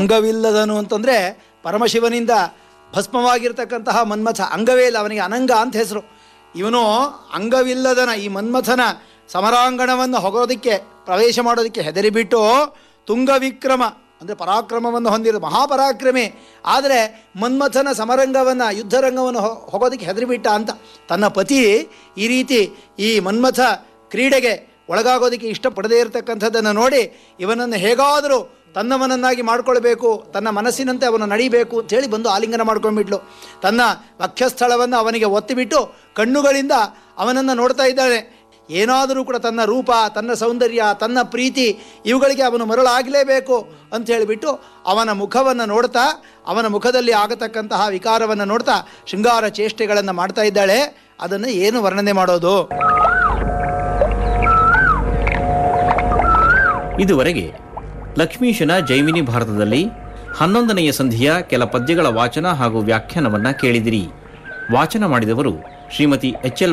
ಅಂಗವಿಲ್ಲದನು ಅಂತಂದರೆ ಪರಮಶಿವನಿಂದ ಭಸ್ಮವಾಗಿರ್ತಕ್ಕಂತಹ ಮನ್ಮಥ ಅಂಗವೇ ಇಲ್ಲ ಅವನಿಗೆ ಅನಂಗ ಅಂತ ಹೆಸರು ಇವನು ಅಂಗವಿಲ್ಲದನ ಈ ಮನ್ಮಥನ ಸಮರಾಂಗಣವನ್ನು ಹೊಗೋದಕ್ಕೆ ಪ್ರವೇಶ ಮಾಡೋದಕ್ಕೆ ಹೆದರಿಬಿಟ್ಟು ತುಂಗವಿಕ್ರಮ ಅಂದರೆ ಪರಾಕ್ರಮವನ್ನು ಹೊಂದಿರೋ ಮಹಾಪರಾಕ್ರಮಿ ಆದರೆ ಮನ್ಮಥನ ಸಮರಂಗವನ್ನು ಯುದ್ಧರಂಗವನ್ನು ಹೊ- ಹೋಗೋದಕ್ಕೆ ಹೆದರಿಬಿಟ್ಟ ಅಂತ ತನ್ನ ಪತಿ ಈ ರೀತಿ ಈ ಮನ್ಮಥ ಕ್ರೀಡೆಗೆ ಒಳಗಾಗೋದಕ್ಕೆ ಇಷ್ಟಪಡದೇ ಇರತಕ್ಕಂಥದ್ದನ್ನು ನೋಡಿ ಇವನನ್ನು ಹೇಗಾದರೂ ತನ್ನವನನ್ನಾಗಿ ಮಾಡ್ಕೊಳ್ಬೇಕು ತನ್ನ ಮನಸ್ಸಿನಂತೆ ಅವನು ನಡೀಬೇಕು ಅಂತೇಳಿ ಬಂದು ಆಲಿಂಗನ ಮಾಡ್ಕೊಂಡ್ಬಿಟ್ಲು ತನ್ನ ವಕ್ಷಸ್ಥಳವನ್ನು ಅವನಿಗೆ ಒತ್ತಿಬಿಟ್ಟು ಕಣ್ಣುಗಳಿಂದ ಅವನನ್ನು ನೋಡ್ತಾ ಇದ್ದಾಳೆ ಏನಾದರೂ ಕೂಡ ತನ್ನ ರೂಪ ತನ್ನ ಸೌಂದರ್ಯ ತನ್ನ ಪ್ರೀತಿ ಇವುಗಳಿಗೆ ಅವನು ಮರಳಾಗಲೇಬೇಕು ಅಂತ ಹೇಳಿಬಿಟ್ಟು ಅವನ ಮುಖವನ್ನು ನೋಡ್ತಾ ಅವನ ಮುಖದಲ್ಲಿ ಆಗತಕ್ಕಂತಹ ವಿಕಾರವನ್ನು ನೋಡ್ತಾ ಶೃಂಗಾರ ಚೇಷ್ಟೆಗಳನ್ನು ಮಾಡ್ತಾ ಇದ್ದಾಳೆ ಅದನ್ನು ಏನು ವರ್ಣನೆ ಮಾಡೋದು ಇದುವರೆಗೆ ಲಕ್ಷ್ಮೀಶನ ಜೈಮಿನಿ ಭಾರತದಲ್ಲಿ ಹನ್ನೊಂದನೆಯ ಸಂಧಿಯ ಕೆಲ ಪದ್ಯಗಳ ವಾಚನ ಹಾಗೂ ವ್ಯಾಖ್ಯಾನವನ್ನ ಕೇಳಿದಿರಿ ವಾಚನ ಮಾಡಿದವರು ಶ್ರೀಮತಿ ಎಚ್ ಎಲ್